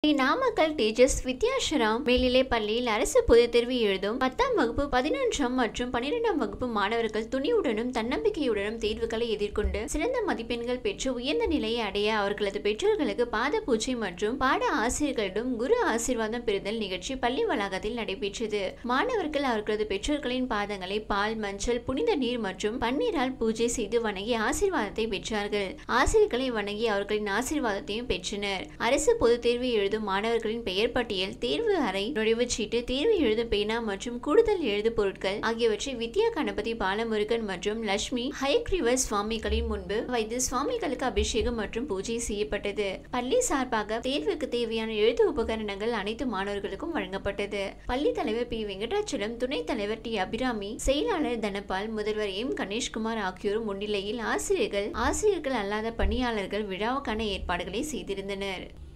சென்னை நாமக்கல் தேஜஸ் வித்யாசராம் மேல்நிலை பள்ளியில் அரசு பொதுத் தேர்வு எழுதும் பத்தாம் வகுப்பு பதினொன்றாம் மற்றும் பன்னிரெண்டாம் வகுப்பு மாணவர்கள் துணிவுடனும் தன்னம்பிக்கையுடனும் தேர்வுகளை எதிர்கொண்டு சிறந்த மதிப்பெண்கள் பெற்று உயர்ந்த நிலையை அடைய அவர்களது பெற்றோர்களுக்கு பாத பூஜை மற்றும் பாட ஆசிரியர்களிடம் குரு ஆசீர்வாதம் பெறுதல் நிகழ்ச்சி பள்ளி வளாகத்தில் நடைபெற்றது மாணவர்கள் அவர்களது பெற்றோர்களின் பாதங்களை பால் மஞ்சள் புனித நீர் மற்றும் பன்னீரால் பூஜை செய்து வணங்கி ஆசீர்வாதத்தை பெற்றார்கள் ஆசிரியர்களை வணங்கி அவர்களின் ஆசீர்வாதத்தையும் பெற்றனர் அரசு பொதுத் தேர்வு எழுதும் மாணவர்களின் பெயர் பட்டியல் தேர்வு அறை நுழைவுச்சீட்டு தேர்வு எழுதும் பேனா மற்றும் கூடுதல் எழுது பொருட்கள் ஆகியவற்றை வித்யா கணபதி பாலமுருகன் மற்றும் லட்சுமி ஹயக்ரிவர் சுவாமிகளின் முன்பு வைத்து சுவாமிகளுக்கு அபிஷேகம் மற்றும் பூஜை செய்யப்பட்டது பள்ளி சார்பாக தேர்வுக்கு தேவையான எழுத்து உபகரணங்கள் அனைத்து மாணவர்களுக்கும் வழங்கப்பட்டது பள்ளி தலைவர் பி வெங்கடாச்சலம் துணைத் தலைவர் டி அபிராமி செயலாளர் தனபால் முதல்வர் எம் கணேஷ்குமார் ஆகியோர் முன்னிலையில் ஆசிரியர்கள் ஆசிரியர்கள் அல்லாத பணியாளர்கள் விழாவுக்கான ஏற்பாடுகளை செய்திருந்தனர்